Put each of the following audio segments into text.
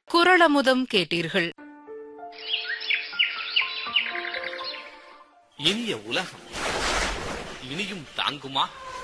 குரளமுதம் கேட்டீர்கள் இனிய உலகம் இனியும் தாங்குமா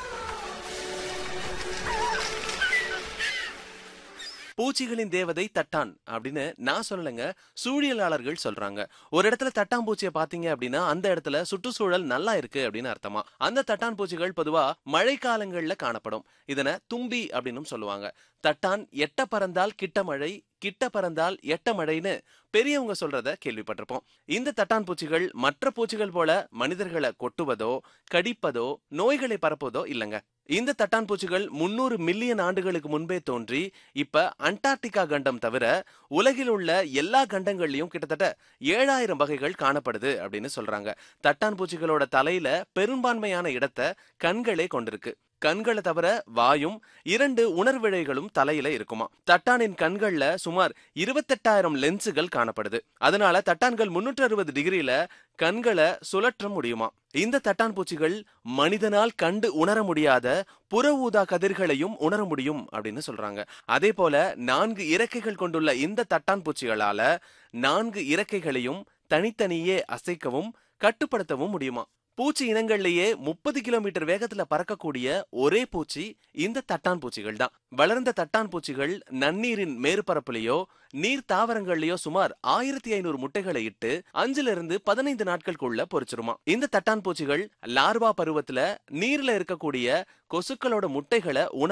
பூச்சிகளின் தேவதை தட்டான் அப்படின்னு நான் சொல்லலைங்க சூழியலாளர்கள் சொல்றாங்க ஒரு இடத்துல தட்டாம்பூச்சியை பாத்தீங்க அப்படின்னா அந்த இடத்துல சுற்றுச்சூழல் நல்லா இருக்கு அப்படின்னு அர்த்தமா அந்த தட்டான் பூச்சிகள் பொதுவா மழைக்காலங்கள்ல காணப்படும் இதனை தும்பி அப்படின்னும் சொல்லுவாங்க தட்டான் எட்ட பறந்தால் கிட்ட மழை கிட்ட பறந்தால் எட்ட மழைன்னு பெரியவங்க சொல்றத கேள்விப்பட்டிருப்போம் இந்த தட்டான் பூச்சிகள் மற்ற பூச்சிகள் போல மனிதர்களை கொட்டுவதோ கடிப்பதோ நோய்களை பரப்புவதோ இல்லைங்க இந்த தட்டான் பூச்சிகள் முன்னூறு மில்லியன் ஆண்டுகளுக்கு முன்பே தோன்றி இப்ப அண்டார்டிகா கண்டம் தவிர உலகில் உள்ள எல்லா கண்டங்கள்லயும் கிட்டத்தட்ட ஏழாயிரம் வகைகள் காணப்படுது அப்படின்னு சொல்றாங்க தட்டான் பூச்சிகளோட தலையில பெரும்பான்மையான இடத்தை கண்களே கொண்டிருக்கு கண்களை தவிர வாயும் இரண்டு உணர்விழைகளும் தலையில இருக்குமா தட்டானின் கண்கள்ல சுமார் இருபத்தெட்டாயிரம் லென்ஸுகள் காணப்படுது அதனால தட்டான்கள் முன்னூற்று அறுபது டிகிரியில கண்களை சுழற்ற முடியுமா இந்த தட்டான் பூச்சிகள் மனிதனால் கண்டு உணர முடியாத புற ஊதா கதிர்களையும் உணர முடியும் அப்படின்னு சொல்றாங்க அதே போல நான்கு இறக்கைகள் கொண்டுள்ள இந்த தட்டான் பூச்சிகளால நான்கு இறக்கைகளையும் தனித்தனியே அசைக்கவும் கட்டுப்படுத்தவும் முடியுமா பூச்சி இனங்கள்லயே முப்பது கிலோமீட்டர் வேகத்துல பறக்கக்கூடிய ஒரே பூச்சி இந்த தட்டான் பூச்சிகள் தான் வளர்ந்த தட்டான் பூச்சிகள் நன்னீரின் மேற்பரப்புலயோ நீர் தாவரங்கள்லயோ சுமார் ஆயிரத்தி ஐநூறு முட்டைகளை இட்டு அஞ்சுல இருந்து பதினைந்து நாட்களுக்குள்ள பொறிச்சிருமா இந்த தட்டான் பூச்சிகள் லார்வா பருவத்துல நீர்ல இருக்கக்கூடிய கொசுக்களோட முட்டைகளை உண